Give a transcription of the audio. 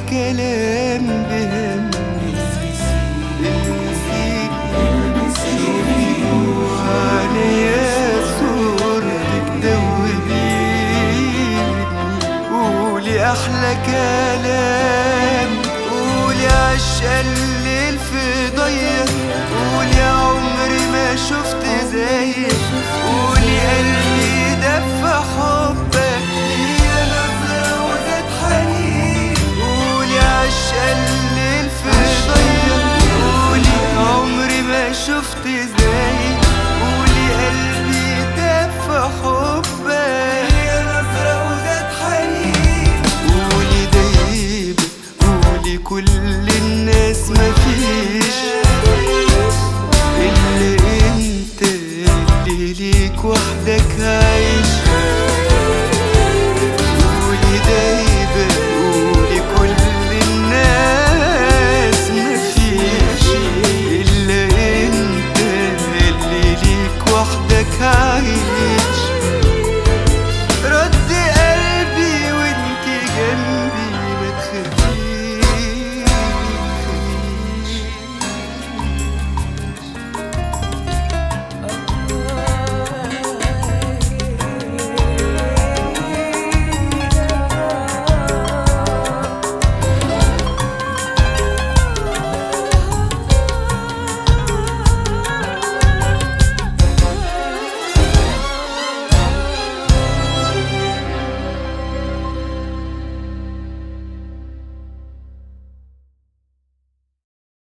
كلام بهمني المسيك شوفي جواني صورتك دوبيني قولي احلى كلام قولي عشق الليل في ضيق قولي عمري ما شفت زيك قولي قلبي دفى حبك يا نظرة وزاد حنين قولي عشق الليل في ضيق قولي عمري ما شفت زيك